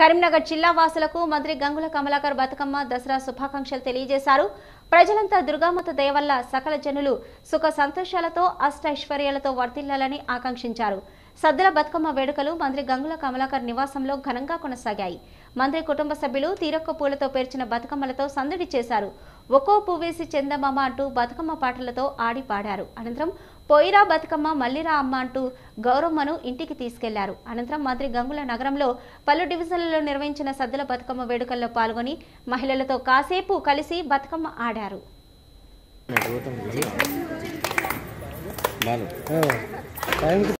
కరీంనగర్ జిల్లా వాసులకు మంత్రి గంగుల కమలాకర్ బతుకమ్మ దసరా శుభాకాంక్షలు తెలియజేశారు ప్రజలంతా దుర్గామాత దయ వల్ల సకల జనులు సుఖ సంతోషాలతో అష్టైశ్వర్యాలతో వర్ధిల్లాలని ఆకాంక్షించారు సద్దుల బతుకమ్మ వేడుకలు మంత్రి గంగుల కమలాకర్ నివాసంలో ఘనంగా కొనసాగాయి మంత్రి కుటుంబ సభ్యులు తీరొక్క పూలతో పేర్చిన బతుకమ్మలతో సందడి చేశారు ఒక్కో పువ్వేసి చందమామ అంటూ బతుకమ్మ పాటలతో ఆడి పాడారు అనంతరం పోయిరా బతుకమ్మ మల్లిరా అమ్మ అంటూ గౌరమ్మను ఇంటికి తీసుకెళ్లారు అనంతరం మంత్రి గంగుల నగరంలో పలు డివిజన్లలో నిర్వహించిన సద్దుల బతుకమ్మ వేడుకల్లో పాల్గొని మహిళలతో కాసేపు కలిసి బతుకమ్మ ఆడారు బాలు